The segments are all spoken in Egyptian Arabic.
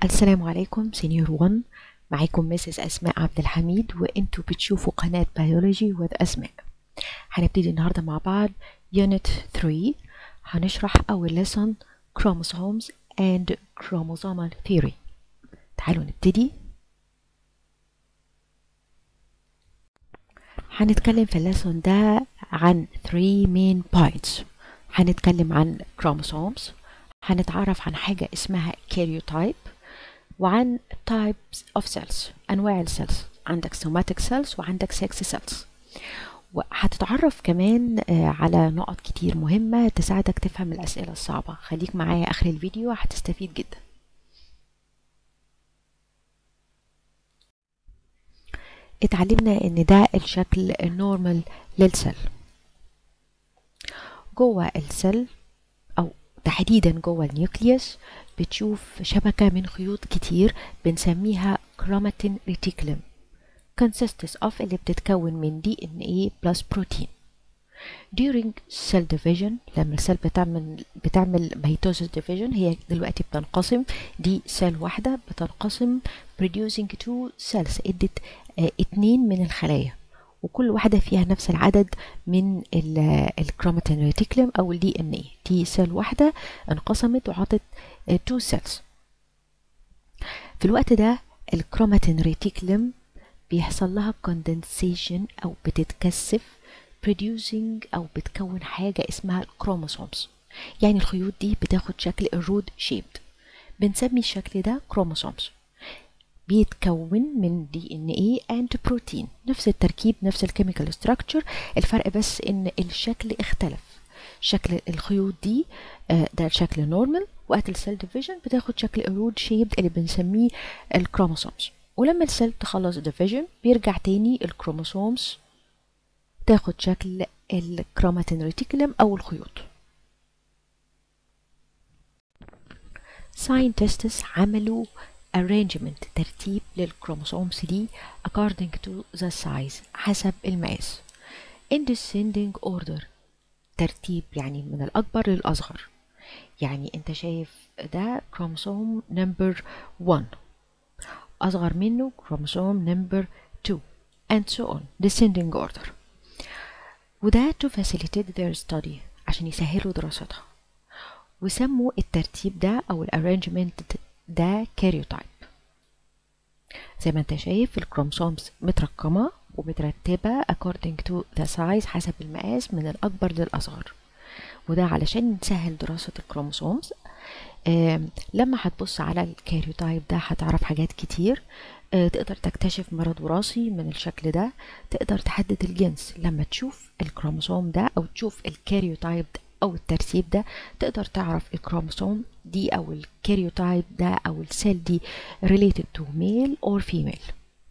السلام عليكم سينيور 1 معاكم مسز أسماء عبد الحميد وانتوا بتشوفوا قناة بيولوجي وذ أسماء هنبتدي النهاردة مع بعض Unit 3 هنشرح أول lesson Chromosomes and Chromosomal Theory تعالوا نبتدي هنتكلم في الليسون ده عن 3 main points هنتكلم عن chromosomes هنتعرف عن حاجة اسمها karyotype وعن types of cells أنواع السيلز عندك somatic cells وعندك sex cells وهتتعرف كمان على نقط كتير مهمة تساعدك تفهم الأسئلة الصعبة خليك معايا آخر الفيديو هتستفيد جدا اتعلمنا ان ده الشكل النورمال للسيل جوه السيل او تحديدا جوه النيوكليوس بتشوف شبكة من خيوط كتير بنسميها كروماتين ريتيكولم consists of اللي بتتكون من دي ان ايه بلس بروتين during cell division لما السيل بتعمل بتعمل mitosis division هي دلوقتي بتنقسم دي سيل واحدة بتنقسم producing two cells ادت اه اتنين من الخلايا وكل واحدة فيها نفس العدد من الكروماتين ريتيكولم او الدي ان اي دي سيل واحدة انقسمت وعطت اه two cells في الوقت ده الكروماتين ريتيكولم بيحصل لها condensation او بتتكثف producing او بتكون حاجة اسمها الكروموسومز يعني الخيوط دي بتاخد شكل الرود شيبد بنسمي الشكل ده كروموسومز بيتكون من دي ان اي اند بروتين نفس التركيب نفس الكيميكال ستراكشر الفرق بس ان الشكل اختلف شكل الخيوط دي ده شكل نورمال وقت السيل ديفيجن بتاخد شكل الرود شيبد اللي بنسميه الكروموسومز ولما السيل تخلص ديفيجن بيرجع تاني الكروموسومز تاخد شكل الكروماتين ريتيكولم او الخيوط scientists عملوا arrangement ترتيب للكروموسومز دي according to the size حسب المقاس in descending order ترتيب يعني من الأكبر للأصغر يعني انت شايف ده كروموسوم نمبر 1 أصغر منه كروموسوم نمبر 2 and so on descending order وده to facilitate their study عشان يسهلوا دراستها وسموا الترتيب ده أو الارانجمنت ده كاريوتايب زي ما انت شايف الكروموسومز مترقمة ومترتبة according to the size حسب المقاس من الأكبر للأصغر وده علشان نسهل دراسة الكروموسومز لما هتبص على الكاريوتايب ده هتعرف حاجات كتير تقدر تكتشف مرض وراثي من الشكل ده تقدر تحدد الجنس لما تشوف الكروموسوم ده او تشوف الكاريوتايب ده او الترتيب ده تقدر تعرف الكروموسوم دي او الكاريوتايب ده او السيل دي related to male or female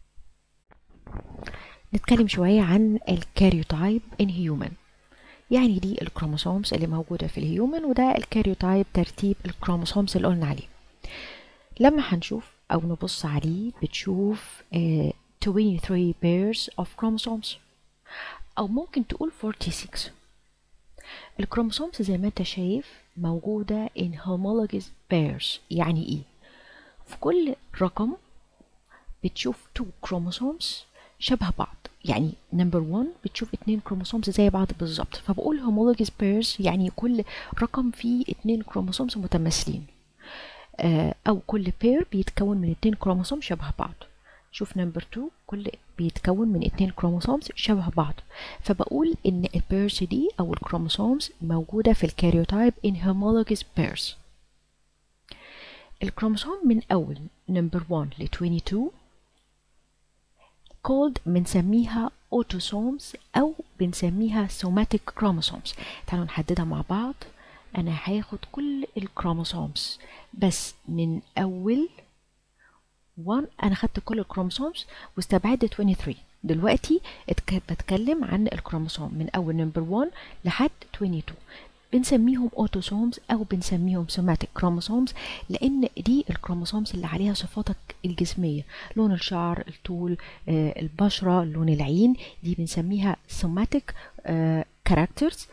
نتكلم شوية عن الكاريوتايب in human يعني دي الكروموسومز اللي موجودة في الهيومن وده الكاريوتايب ترتيب الكروموسومز اللي قلنا عليه لما هنشوف أو نبص عليه بتشوف uh, 23 pairs of chromosomes أو ممكن تقول 46 الكروموسومز زي ما انت شايف موجودة in homologous pairs يعني ايه في كل رقم بتشوف 2 chromosomes شبه بعض يعني نمبر 1 بتشوف اتنين كروموسومز زي بعض بالظبط فبقول homologous pairs يعني كل رقم فيه اتنين كروموسومز متماثلين آه او كل بير بيتكون من اتنين كروموسوم شبه بعض شوف نمبر 2 كل بيتكون من اتنين كروموسومز شبه بعض فبقول ان البيرز دي او الكروموسومز موجوده في الكاريوتايب in homologous pairs الكروموسوم من اول نمبر 1 ل 22 called بنسميها autosomes أو بنسميها somatic chromosomes تعالوا نحددها مع بعض أنا هاخد كل الكروموسومز بس من أول 1 أنا خدت كل الكروموسومز واستبعدت 23 دلوقتي بتكلم عن الكروموسوم من أول نمبر 1 لحد 22 بنسميهم اوتوسومز او بنسميهم سوماتيك كروموسومز لان دي الكروموسومز اللي عليها صفاتك الجسميه لون الشعر الطول آه، البشره لون العين دي بنسميها سوماتيك كاركترز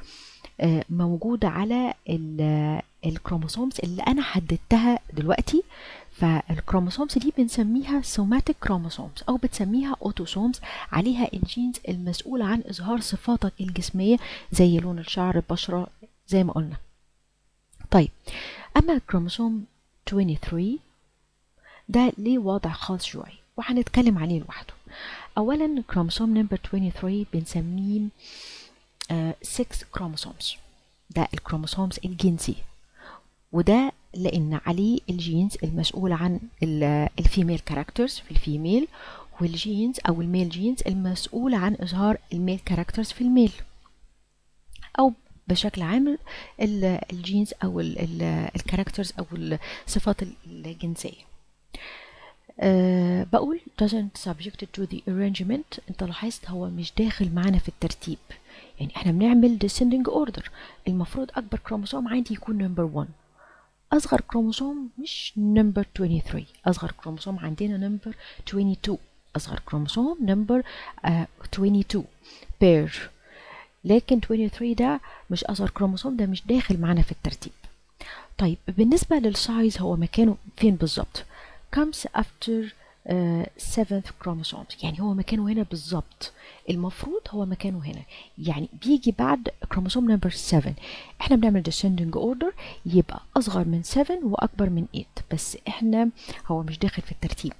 موجوده على الكروموسومز اللي انا حددتها دلوقتي فالكروموسومز دي بنسميها سوماتيك كروموسومز او بتسميها اوتوسومز عليها الجينز المسؤولة عن اظهار صفاتك الجسمية زي لون الشعر البشرة زي ما قلنا طيب اما الكروموسوم 23 ده ليه وضع خاص شوية وهنتكلم عليه لوحده اولا كروموسوم نمبر 23 بنسميه 6 كروموسومز ده الكروموسومز الجنسي وده لان عليه الجينز المسؤولة عن الفيميل كاركترز في الفيميل والجينز او الميل جينز المسؤولة عن اظهار الميل كاركترز في الميل او بشكل عام الجينز او الكاركترز او الصفات الجنسيه أه بقول doesn't subjected to the arrangement انت لاحظت هو مش داخل معانا في الترتيب يعني احنا بنعمل descending order المفروض اكبر كروموسوم عندي يكون نمبر 1 اصغر كروموسوم مش نمبر 23 اصغر كروموسوم عندنا نمبر 22 اصغر كروموسوم نمبر uh, 22 بير لكن 23 ده مش اصغر كروموسوم ده مش داخل معانا في الترتيب طيب بالنسبة للسايز هو مكانه فين بالظبط comes after uh, seventh chromosomes يعني هو مكانه هنا بالظبط المفروض هو مكانه هنا يعني بيجي بعد كروموسوم نمبر 7 احنا بنعمل descending order يبقى اصغر من 7 واكبر من 8 بس احنا هو مش داخل في الترتيب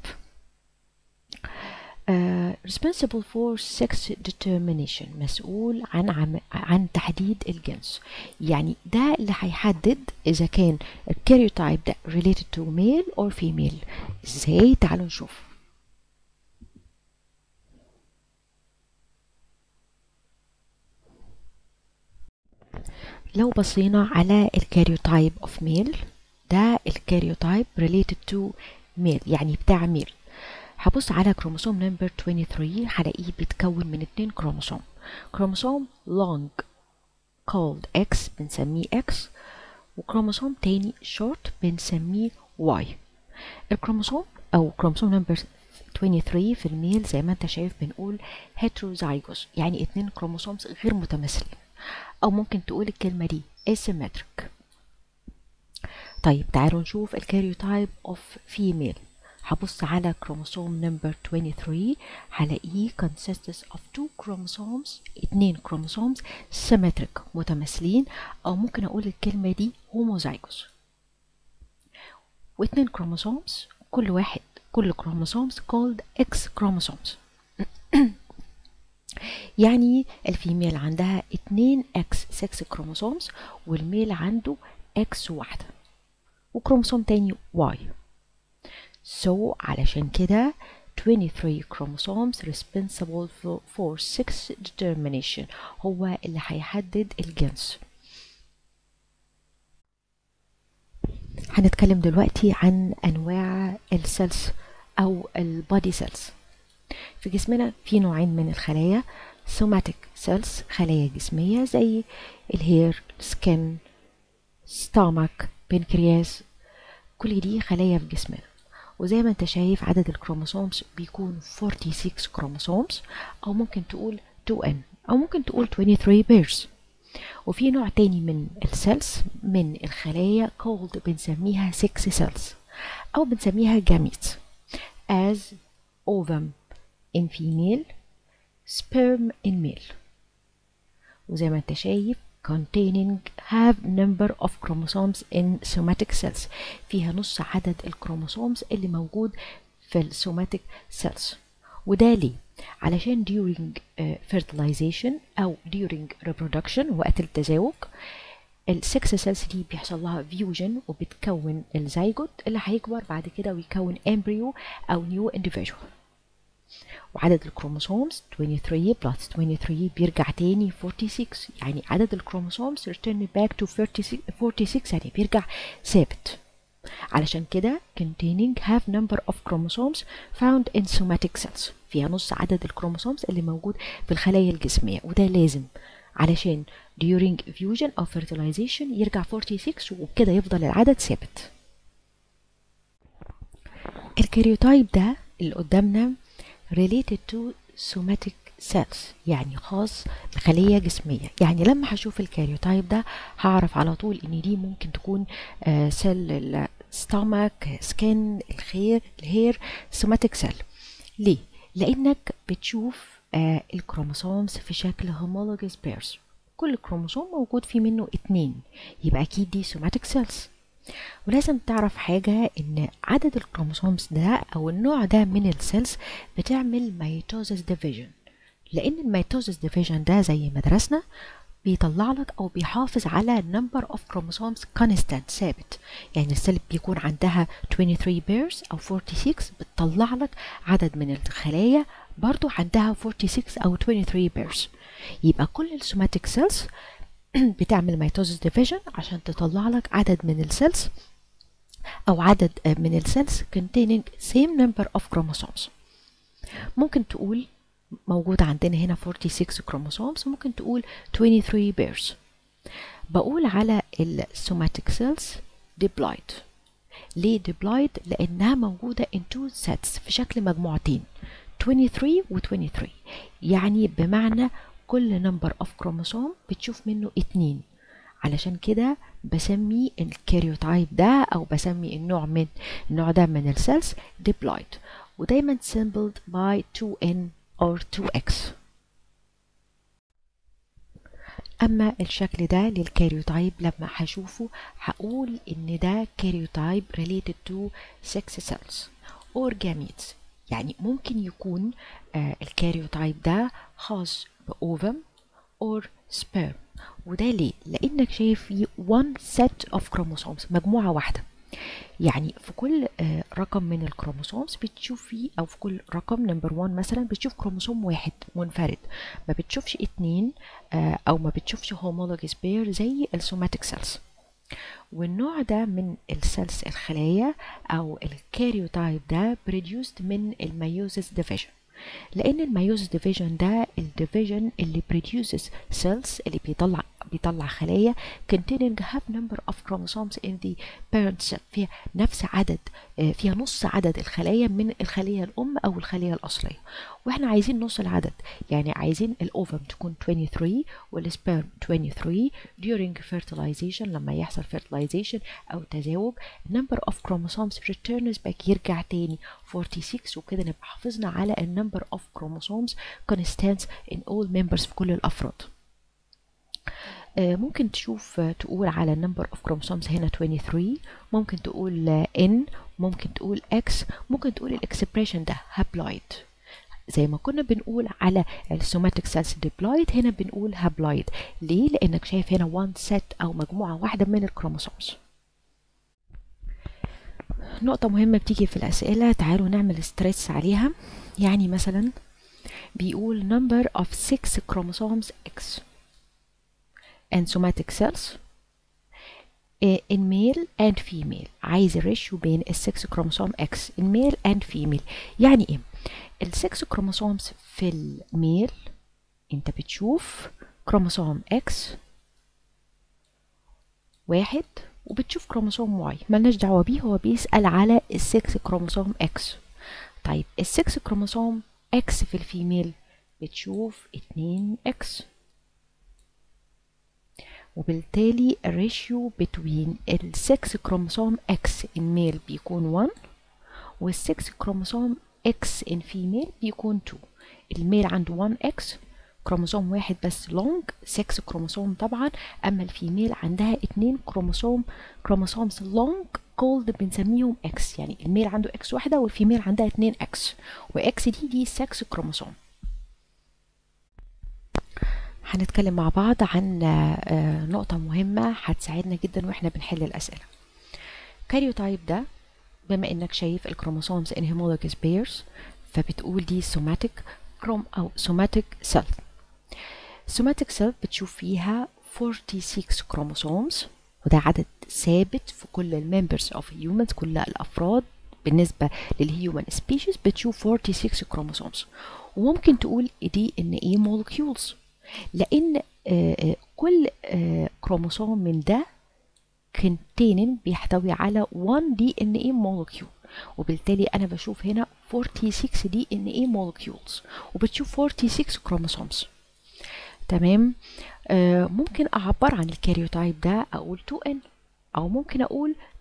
Uh, responsible for sex determination مسؤول عن عم عن تحديد الجنس يعني ده اللي هيحدد اذا كان الكاريوتايب ده related to male or female ازاي تعالوا نشوف لو بصينا على الكاريوتايب of male ده الكاريوتايب related to male يعني بتاع ميل هبص على كروموسوم نمبر 23 هلاقيه بيتكون من اتنين كروموسوم كروموسوم long called X بنسميه X وكروموسوم تاني short بنسميه Y الكروموسوم أو كروموسوم نمبر 23 في الميل زي ما انت شايف بنقول heterozygous يعني اتنين كروموسومز غير متماثلين أو ممكن تقول الكلمة دي asymmetric طيب تعالوا نشوف الكاريوتايب of female هبص على كروموسوم نمبر 23 هلاقيه consists of two chromosomes اتنين كروموسومز symmetric متماثلين او ممكن اقول الكلمة دي homozygous واتنين كروموسومز كل واحد كل كروموسومز called X chromosomes يعني الفيميل عندها اتنين X 6 كروموسومز والميل عنده X واحدة وكروموسوم تاني Y So علشان كده 23 chromosomes responsible for, for sex determination هو اللي هيحدد الجنس هنتكلم دلوقتي عن انواع السيلز او البودي سيلز في جسمنا في نوعين من الخلايا somatic cells خلايا جسمية زي الهير سكين ستامك بنكرياس كل دي خلايا في جسمنا وزي ما انت شايف عدد الكروموسومز بيكون 46 كروموسومز او ممكن تقول 2n او ممكن تقول 23 pairs وفي نوع تاني من السيلز من الخلايا called بنسميها 6 cells او بنسميها gametes as ovum in female sperm in male وزي ما انت شايف containing have number of chromosomes in somatic cells فيها نص عدد الكروموسومز اللي موجود في السوماتيك cells وده ليه؟ علشان during uh, fertilization أو during reproduction وقت التزاوج السكس سيلز دي بيحصل لها فيوجن وبتكون الزيجوت اللي هيكبر بعد كده ويكون امبريو أو نيو individual وعدد الكروموسومز 23 بلس 23 بيرجع تاني 46 يعني عدد الكروموسومز return back to 46 46 يعني بيرجع ثابت علشان كده containing have number of chromosomes found in somatic cells فيها نص عدد الكروموسومز اللي موجود في الخلايا الجسمية وده لازم علشان during fusion أو fertilization يرجع 46 وبكده يفضل العدد ثابت الكاريوتايب ده اللي قدامنا related to somatic cells يعني خاص بخلية جسمية يعني لما هشوف الكاريوتايب ده هعرف على طول ان دي ممكن تكون سيل stomach skin الخير الهير somatic cell ليه؟ لأنك بتشوف آه الكروموسومز في شكل homologous pairs كل كروموسوم موجود فيه منه اتنين يبقى أكيد دي somatic cells ولازم تعرف حاجة إن عدد الكروموسومز ده أو النوع ده من السيلز بتعمل ميتوزيس ديفيجن لأن الميتوزيس ديفيجن ده زي ما درسنا بيطلع لك او بيحافظ على number of chromosomes constant ثابت يعني السيل بيكون عندها 23 pairs او 46 بتطلع لك عدد من الخلايا برضو عندها 46 او 23 pairs يبقى كل السوماتيك سيلز بتعمل ميتوزيس ديفيجن عشان تطلع لك عدد من السيلز او عدد من السيلز containing same number of chromosomes ممكن تقول موجود عندنا هنا 46 كروموسومز ممكن تقول 23 بيرز بقول على السوماتيك سيلز ديبلايد ليه ديبلايد لانها موجوده in two sets في شكل مجموعتين 23 و 23 يعني بمعنى كل نمبر اوف كروموسوم بتشوف منه اتنين علشان كده بسمي الكاريوتايب ده او بسمي النوع من النوع ده من السيلز ديبلايد ودايما symboled by 2n or 2x أما الشكل ده للكاريوتايب لما هشوفه هقول إن ده كاريوتايب related to sex cells or gametes يعني ممكن يكون آه الكاريوتايب ده خاص بأوفم or sperm وده ليه؟ لأنك شايف فيه one set of chromosomes مجموعة واحدة يعني في كل رقم من الكروموسومز بتشوف فيه او في كل رقم نمبر 1 مثلا بتشوف كروموسوم واحد منفرد ما بتشوفش اتنين او ما بتشوفش هومولوجيس بير زي السوماتيك سيلز والنوع ده من السيلز الخلايا او الكاريوتايب ده بريديوسد من الميوزيس ديفيجن لان الميوزيس ديفيجن ده الديفيجن اللي بريديوسز سيلز اللي بيطلع بيطلع خلايا containing half number of chromosomes in the parent cell فيها نفس عدد فيها نص عدد الخلايا من الخلية الأم أو الخلية الأصلية واحنا عايزين نص العدد يعني عايزين الأوفم تكون 23 والسبيرم 23 during fertilization لما يحصل fertilization أو تزاوج number of chromosomes returns back يرجع تاني 46 وكده نبقى حافظنا على ال number of chromosomes constants in all members في كل الأفراد ممكن تشوف تقول على number of chromosomes هنا 23 ممكن تقول n ممكن تقول x ممكن تقول الاكسبريشن ده هابلويد زي ما كنا بنقول على السوماتيك سيلز ديبلويد هنا بنقول هابلويد ليه لانك شايف هنا one set او مجموعه واحده من الكروموسومز نقطه مهمه بتيجي في الاسئله تعالوا نعمل ستريس عليها يعني مثلا بيقول number of 6 chromosomes x and somatic cells in male and female عايز الريشيو بين السكس كروموسوم X in male and female يعني ايه السكس كروموسومز في الميل انت بتشوف كروموسوم X واحد وبتشوف كروموسوم واي ملناش دعوة بيه هو بيسأل على السكس كروموسوم X طيب السكس كروموسوم X في الفيميل بتشوف اتنين X وبالتالي الريشيو بين السكس كروموسوم X in male بيكون 1 والسكس كروموسوم X in female بيكون 2 الميل عنده 1 X كروموسوم واحد بس لونج 6 كروموسوم طبعا اما الفيميل عندها 2 كروموسوم كروموسومز لونج كولد بنسميهم X يعني الميل عنده X واحده والفيميل عندها 2 X وإكس دي دي 6 كروموسوم هنتكلم مع بعض عن نقطة مهمة هتساعدنا جدا واحنا بنحل الأسئلة كاريوتايب ده بما انك شايف الكروموسومز in homologous pairs فبتقول دي somatic كروم أو somatic cell somatic cell بتشوف فيها 46 كروموسومز وده عدد ثابت في كل الممبرز اوف humans كل الأفراد بالنسبة للهيومن سبيشيز بتشوف 46 كروموسومز وممكن تقول دي ان ايه molecules لان كل كروموسوم من ده containing بيحتوي على 1 دي ان ايه molecule وبالتالي انا بشوف هنا 46 دي ان ايه molecules وبتشوف 46 كروموسومز تمام آه ممكن اعبر عن الكاريوتايب ده اقول 2n او ممكن اقول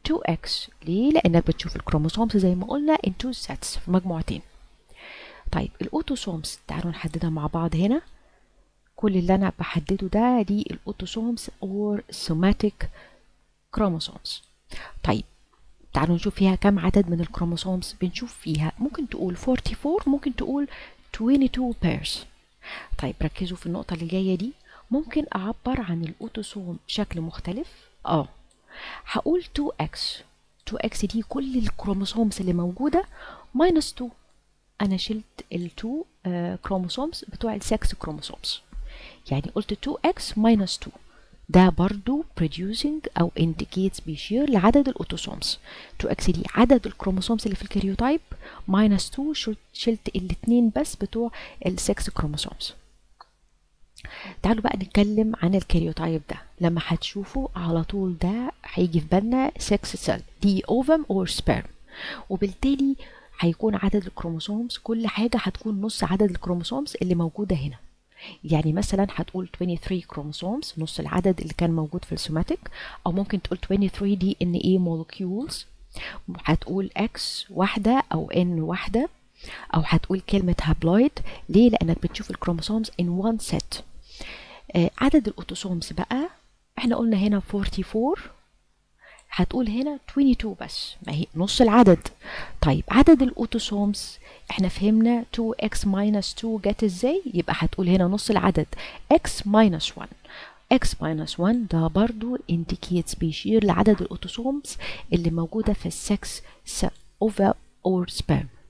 2x ليه؟ لأنك بتشوف الكروموسومز زي ما قلنا in two sets في مجموعتين طيب الأوتوسومز تعالوا نحددها مع بعض هنا كل اللي أنا بحدده ده دي الأوتوسومز or somatic chromosomes طيب تعالوا نشوف فيها كم عدد من الكروموسومز بنشوف فيها ممكن تقول 44 ممكن تقول 22 pairs طيب ركزوا في النقطة اللي جاية دي ممكن أعبر عن الأوتوسوم بشكل مختلف اه هقول 2x 2x دي كل الكروموسومز اللي موجودة minus 2 أنا شلت ال 2 كروموسومز بتوع السكس كروموسومز يعني قلت 2x minus 2 ده برضو producing أو indicates بيشير لعدد الأوتوسومز 2x دي عدد الكروموسومز اللي في الكريوتايب minus 2 شلت الاتنين بس بتوع السكس كروموسومز تعالوا بقى نتكلم عن الكريوتايب ده لما هتشوفوا على طول ده هيجي في بالنا سكس سيل دي اوفم اور سبيرم وبالتالي هيكون عدد الكروموسومز كل حاجة هتكون نص عدد الكروموسومز اللي موجودة هنا يعني مثلا هتقول 23 كروموسومز نص العدد اللي كان موجود في السوماتيك او ممكن تقول 23 دي ان ايه مولكيولز هتقول اكس واحدة او ان واحدة او هتقول كلمة هابلويد ليه لانك بتشوف الكروموسومز in one set آه عدد الاوتوسومز بقى احنا قلنا هنا 44 هتقول هنا 22 بس ما هي نص العدد طيب عدد الاوتوسومز احنا فهمنا 2x minus 2 جت ازاي يبقى هتقول هنا نص العدد x minus 1 x minus 1 ده برضو indicates بيشير لعدد الاوتوسومز اللي موجودة في السكس اوفا اور سبيرم